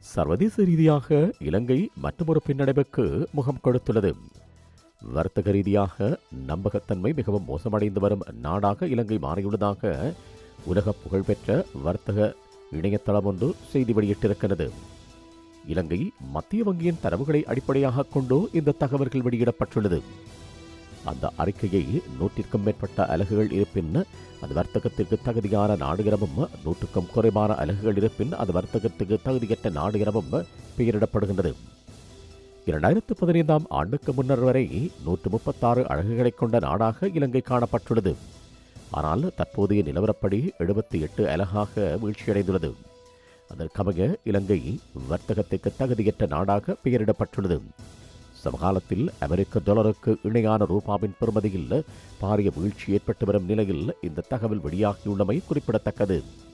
சர்வதேச ரீதியாக இலங்கை மற்றொரு பின்னடைவுக்கு முகம் கொடுத்துள்ளது வர்த்தக ரீதியாக நம்பகத்தன்மை மிகவும் மோசமடைந்து வரும் நாடாக இலங்கை மாறியுள்ளதாக உலக புகழ்பெற்ற வர்த்தக இணையதளம் ஒன்று செய்தி வெளியிட்டிருக்கிறது இலங்கை மத்திய வங்கியின் தரவுகளை அடிப்படையாக கொண்டு இந்த தகவல்கள் வெளியிடப்பட்டுள்ளது அந்த அறிக்கையை நூற்றிற்கும் மேற்பட்ட அலகுகள் இருப்பின் அது வர்த்தகத்திற்கு தகுதியான நாடு எனவும் நூற்றுக்கும் குறைவான அலகுகள் இருப்பின் அது வர்த்தகத்துக்கு தகுதியற்ற நாடு எனவும் பெயரிடப்படுகின்றது இரண்டாயிரத்து பதினைந்தாம் ஆண்டுக்கு முன்னர் வரை நூற்று முப்பத்தாறு அழகுகளை கொண்ட நாடாக இலங்கை காணப்பட்டுள்ளது ஆனால் தற்போதைய நிலவரப்படி எழுபத்தி எட்டு அலகாக வீழ்ச்சியடைந்துள்ளது அதற்கமைய இலங்கை வர்த்தகத்திற்கு தகுதியற்ற நாடாக பெயரிடப்பட்டுள்ளது சமகாலத்தில் அமெரிக்க டாலருக்கு இணையான ரூபாவின் பெறுமதியில் பாரிய வீழ்ச்சி ஏற்பட்டு வரும் நிலையில் இந்த தகவல் வெளியாகியுள்ளமை குறிப்பிடத்தக்கது